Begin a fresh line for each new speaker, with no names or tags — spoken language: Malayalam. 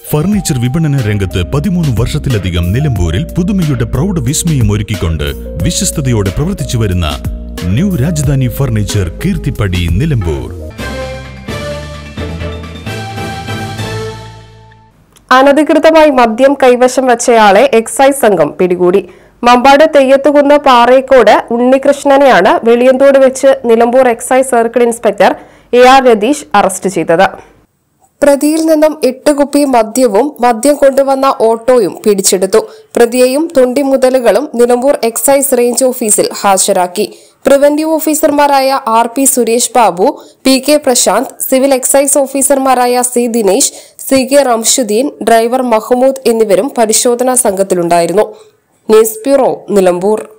ഫർണിച്ചർ വിപണന രംഗത്ത് പതിമൂന്ന് വർഷത്തിലധികം നിലമ്പൂരിൽ പുതുമയുടെ പ്രൗഢ വിസ്മയം ഒരുക്കിക്കൊണ്ട് വിശ്വസ്തയോടെ പ്രവർത്തിച്ചു വരുന്ന ന്യൂ രാജധാനി ഫർണിച്ചർ കീർത്തിപ്പടി നിലമ്പൂർ
അനധികൃതമായി മദ്യം കൈവശം വെച്ചയാളെ എക്സൈസ് സംഘം പിടികൂടി മമ്പാട് തെയ്യത്തുകുന്ന് പാറേക്കോട് ഉണ്ണികൃഷ്ണനെയാണ് വെളിയന്തോട് വെച്ച് Nilambur excise circle inspector A R Ratheesh arrest ചെയ്തത് പ്രതിയിൽ നിന്നും എട്ട് കുപ്പി മദ്യവും മദ്യം കൊണ്ടുവന്ന ഓട്ടോയും പിടിച്ചെടുത്തു പ്രതിയെയും തൊണ്ടി മുതലുകളും നിലമ്പൂർ എക്സൈസ് റേഞ്ച് ഓഫീസിൽ ഹാജരാക്കി പ്രിവന്റീവ് ഓഫീസർമാരായ R P Suresh Babu P K Prasanth civil excise ഓഫീസർമാരായ C Dinesh C K Ramshuddeen driver Mahmood എന്നിവരും പരിശോധനാ സംഘത്തിലുണ്ടായിരുന്നു ന്യൂസ് ബ്യൂറോ നിലമ്പൂർ